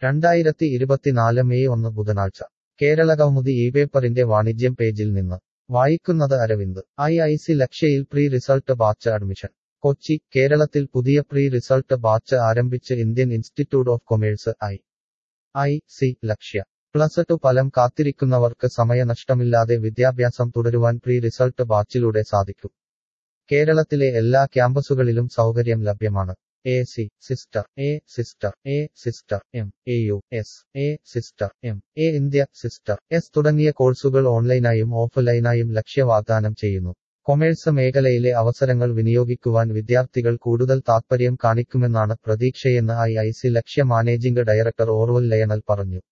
രണ്ടായിരത്തി ഇരുപത്തിനാല് മെയ് ഒന്ന് ബുധനാഴ്ച കേരളകൗമുദി ഈ പേപ്പറിന്റെ വാണിജ്യം പേജിൽ നിന്ന് വായിക്കുന്നത് അരവിന്ദ് ഐ ഐ സി ലക്ഷ്യയിൽ pre result batch admission Kochi കേരളത്തിൽ പുതിയ പ്രീ റിസൾട്ട് ബാച്ച് ആരംഭിച്ച് Indian institute of commerce I I C Lakshya plus two ഫലം കാത്തിരിക്കുന്നവർക്ക് സമയനഷ്ടമില്ലാതെ വിദ്യാഭ്യാസം തുടരുവാൻ പ്രീ റിസൾട്ട് ബാച്ചിലൂടെ സാധിക്കും കേരളത്തിലെ എല്ലാ ക്യാമ്പസുകളിലും സൗകര്യം ലഭ്യമാണ് എ സി സിസ്റ്റർ എ സിസ്റ്റർ എ സിസ്റ്റർ M A U S A സിസ്റ്റർ എം എ ഇന്ത്യ സിസ്റ്റർ എസ് തുടങ്ങിയ കോഴ്സുകൾ ഓൺലൈനായും ഓഫ്ലൈനായും ലക്ഷ്യ വാഗ്ദാനം ചെയ്യുന്നു കൊമേഴ്സ് മേഖലയിലെ അവസരങ്ങൾ വിനിയോഗിക്കുവാൻ വിദ്യാർത്ഥികൾ കൂടുതൽ താൽപര്യം കാണിക്കുമെന്നാണ് പ്രതീക്ഷയെന്ന് I I C Lakshya managing director Orval Lionel പറഞ്ഞു